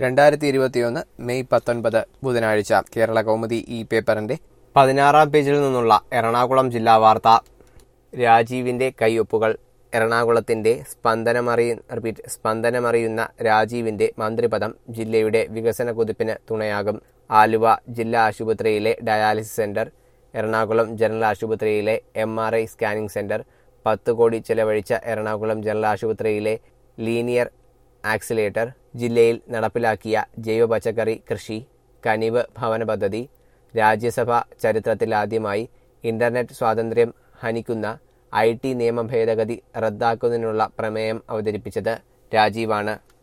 രണ്ടായിരത്തി ഇരുപത്തിയൊന്ന് മെയ് പത്തൊൻപത് ബുധനാഴ്ച കേരള കൗമുദി ഈ പേപ്പറിന്റെ പതിനാറാം പേജിൽ നിന്നുള്ള എറണാകുളം ജില്ലാ വാർത്ത രാജീവിന്റെ കയ്യൊപ്പുകൾ എറണാകുളത്തിന്റെ സ്പന്ദനമറിയ റിപ്പീറ്റ് സ്പന്ദനമറിയുന്ന രാജീവിന്റെ മന്ത്രിപദം ജില്ലയുടെ വികസന കുതിപ്പിന് തുണയാകും ആലുവ ജില്ലാ ആശുപത്രിയിലെ ഡയാലിസിസ് സെന്റർ എറണാകുളം ജനറൽ ആശുപത്രിയിലെ M R I scanning centre പത്ത് കോടി ചെലവഴിച്ച എറണാകുളം ജനറൽ ആശുപത്രിയിലെ ലീനിയർ ആക്സിലേറ്റർ ജില്ലയിൽ നടപ്പിലാക്കിയ ജൈവ പച്ചക്കറി കൃഷി കനിവ് ഭവന പദ്ധതി രാജ്യസഭ ചരിത്രത്തിലാദ്യമായി ഇന്റർനെറ്റ് സ്വാതന്ത്ര്യം ഹനിക്കുന്ന ഐ ടി നിയമ ഭേദഗതി റദ്ദാക്കുന്നതിനുള്ള പ്രമേയം അവതരിപ്പിച്ചത് രാജീവാണ്